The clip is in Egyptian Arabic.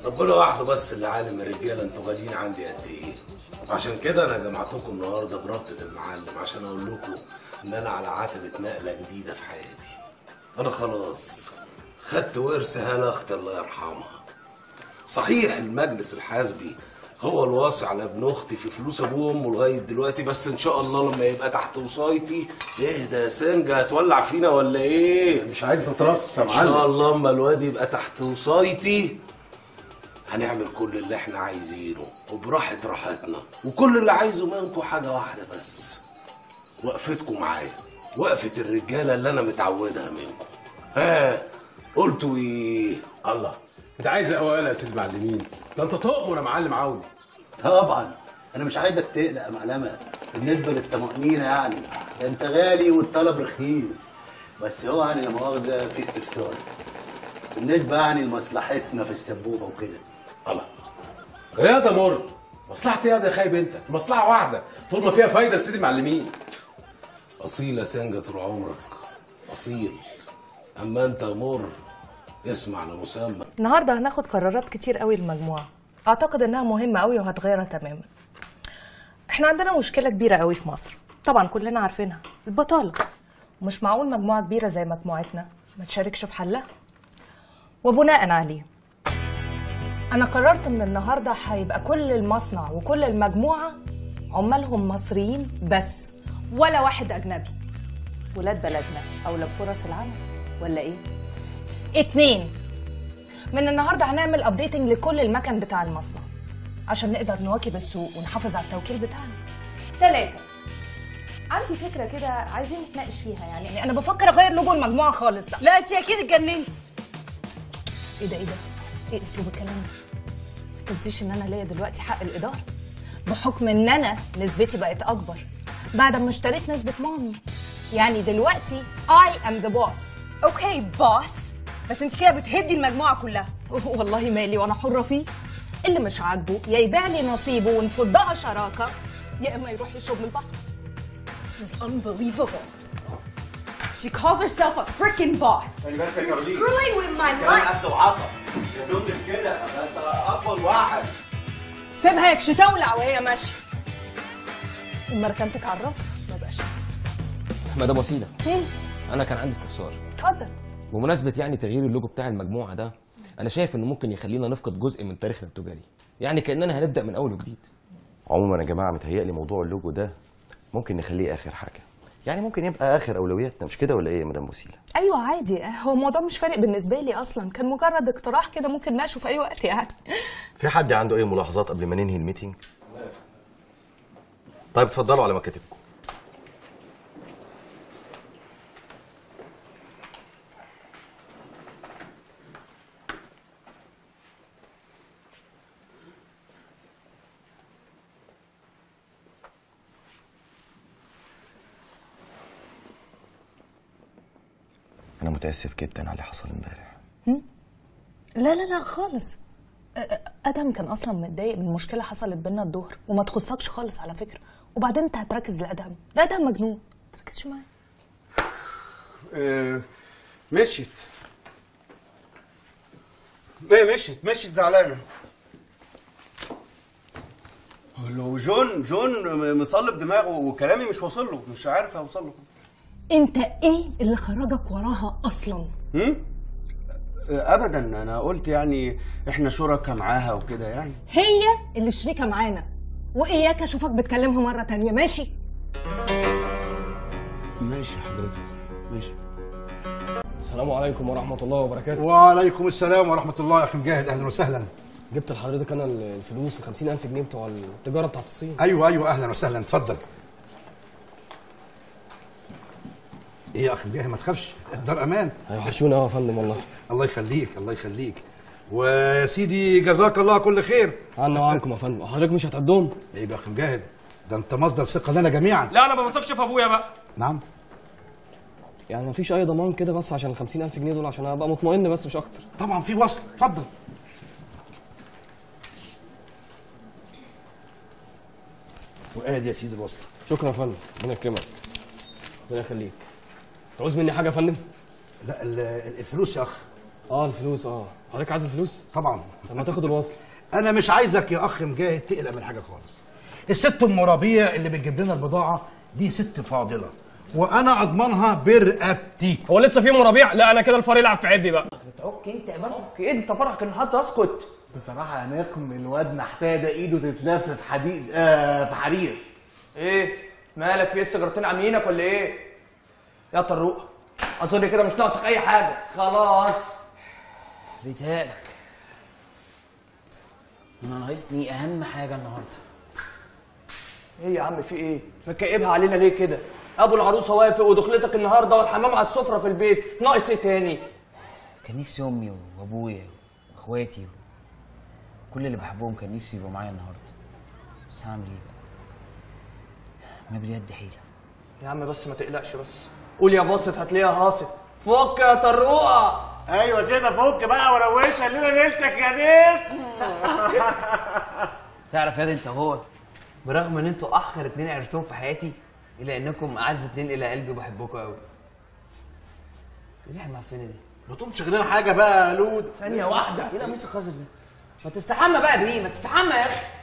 ربنا وحده بس اللي عالم الرجاله انتوا غاليين عندي قد ايه عشان كده انا جمعتكم النهارده بربطه المعلم عشان اقول لكم ان انا على عتبه نقله جديده في حياتي انا خلاص خدت ورث هلا اختي الله يرحمها صحيح المجلس الحزبي هو الواصي على ابن اختي في فلوس ابوه وامه لغايه دلوقتي بس ان شاء الله لما يبقى تحت وصايتي اهدى يا سنجه هتولع فينا ولا ايه؟ مش عايز نترص يا ان شاء معلم الله اما الواد يبقى تحت وصايتي هنعمل كل اللي احنا عايزينه وبراحة راحتنا وكل اللي عايزه منكم حاجة واحدة بس وقفتكم معايا وقفة الرجالة اللي أنا متعودها منكم ها قلتوا إيه؟ الله انت عايز اقوال يا سيد المعلمين ده انت تؤمر يا معلم عودي طبعا انا مش عايزك تقلق يا معلمه بالنسبه للطمانينه يعني ده انت غالي والطلب رخيص بس هو يعني لا مؤاخذه في استفسار بالنسبه يعني لمصلحتنا في السبوبه وكده الله رياضه مر مصلحتي يا ده خايب انت مصلحه واحده طول ما فيها فايده لسيد المعلمين أصيل يا سنجة طول عمرك أصيل أما أنت مر اسمع لمسمى النهارده هناخد قرارات كتير قوي للمجموعه اعتقد انها مهمه قوي وهتغيرها تماما احنا عندنا مشكله كبيره قوي في مصر طبعا كلنا عارفينها البطاله مش معقول مجموعه كبيره زي مجموعتنا ما تشاركش في حلها وبناء عليه انا قررت من النهارده هيبقى كل المصنع وكل المجموعه عمالهم مصريين بس ولا واحد اجنبي ولاد بلدنا اولى بفرص العمل ولا ايه اتنين من النهارده هنعمل ابديتنج لكل المكن بتاع المصنع عشان نقدر نواكب السوق ونحافظ على التوكيل بتاعنا تلاتة عندي فكرة كده عايزين نتناقش فيها يعني, يعني أنا بفكر أغير لوجو المجموعة خالص بقى لا أنت أكيد اتجننت إيه ده إيه ده؟ إيه أسلوب الكلام ده؟ ما تنسيش إن أنا ليا دلوقتي حق الإدارة بحكم إن أنا نسبتي بقت أكبر بعد ما اشتريت نسبة مامي يعني دلوقتي I am the boss اوكي باص بس انت كده بتهدي المجموعه كلها والله مالي وانا حره فيه اللي مش عاجبه يا يبيع لي نصيبه ونفضها شراكه يا اما يروح يشرب من البحر This is unbelievable. She calls herself a freaking boss. You're screwing with my life. قد وعطا يا دول كده ده انت اكبر واحد سيبها يكش تولع وهي ماشيه اما ركنتك على الرف ما بقاش مدام وسيله مين انا كان عندي استفسار اتفضل بمناسبه يعني تغيير اللوجو بتاع المجموعه ده انا شايف انه ممكن يخلينا نفقد جزء من تاريخنا التجاري يعني كاننا هنبدا من اول وجديد عموما يا جماعه متهيألي موضوع اللوجو ده ممكن نخليه اخر حاجه يعني ممكن يبقى اخر اولوياتنا مش كده ولا ايه يا مدام وسيله ايوه عادي هو الموضوع مش فارق بالنسبه لي اصلا كان مجرد اقتراح كده ممكن نناقشه في اي وقت يعني في حد عنده اي ملاحظات قبل ما ننهي الميتنج طيب اتفضلوا على مكاتبكم انا متاسف جدا على اللي حصل امبارح لا لا لا خالص أ- أ- ادهم كان اصلا متضايق من مشكله حصلت بينا الظهر وما تخصكش خالص على فكره وبعدين انت هتركز لادهم ده ادهم مجنون ما تركزش معاه آه، مشيت ما مشيت مشيت زعلانه لو جون جون مصلب دماغه وكلامي مش واصل له مش عارف اوصل له انت ايه اللي خرجك وراها اصلا هم؟ آه، ابدا انا قلت يعني احنا شركاء معاها وكده يعني هي اللي شريكه معانا واياك اشوفك بتكلمها مره تانية ماشي ماشي حضرتك ماشي السلام عليكم ورحمة الله وبركاته وعليكم السلام ورحمة الله يا أخي مجاهد أهلا وسهلا جبت لحضرتك أنا الفلوس ال 50000 جنيه بتوع التجارة بتاعت الصين أيوه أيوه أهلا وسهلا اتفضل إيه يا أخي مجاهد ما تخافش الدار أمان هيوحشونا أوي يا فندم والله الله يخليك الله يخليك ويا سيدي جزاك الله كل خير عنا وعنكم يا فندم حضرتك مش هتعدهم إيه يا أخي مجاهد ده أنت مصدر ثقة لنا جميعا لا أنا ما بثقش في أبويا بقى نعم يعني مفيش أي ضمان كده بس عشان ال 50000 جنيه دول عشان أبقى مطمئن بس مش أكتر طبعا في وصل اتفضل وادي يا سيدي الوصل شكرا يا فندم ربنا يكرمك ربنا يخليك تعوز مني حاجة يا فندم؟ لا ال- ال- الفلوس يا أخ اه الفلوس اه حضرتك عايز الفلوس طبعا طب ما تاخد الوصل انا مش عايزك يا اخ مجاهد تقلق من حاجه خالص الست ام ربيع اللي بتجيب لنا البضاعه دي ست فاضله وانا اضمنها برقبتي هو لسه في ام ربيع لا انا كده الفار يلعب في عبي بقى اوكي انت يا اوكي انت فرحك ان حد اسكت بصراحة يا نقم الواد محتاجة ايده تتلف في حديد آه في حرير ايه مالك في ايه السيجارتين عاميينك ولا ايه يا طروق اظن كده مش ناقصك اي حاجه خلاص بيتهيألك انا ناقصني اهم حاجه النهارده ايه يا عم في ايه مكئبها علينا ليه كده ابو العروسه وافق ودخلتك النهارده والحمام على السفره في البيت ناقص ايه تاني كان نفسي امي وابويا واخواتي كل اللي بحبهم كان نفسي يبقوا معايا النهارده بس هعمل ايه بقى ما باليد حيله يا عم بس ما تقلقش بس قول يا باسط هتلاقيها هاصت فك يا طروقه ايوه كده فك بقى وروشها ليله ليلتك يا نقم تعرف يا دي انت هو برغم ان انتوا اخر اتنين عرفتهم في حياتي الا انكم اعز اتنين الى قلبي وبحبكم قوي ايه اللي احنا معفنه دي ما تقوم تشغلنا حاجه بقى يا لود ثانيه واحده ايه القميص الخضر ده ما تستحمى بقى بيه ما تستحمى يا اخي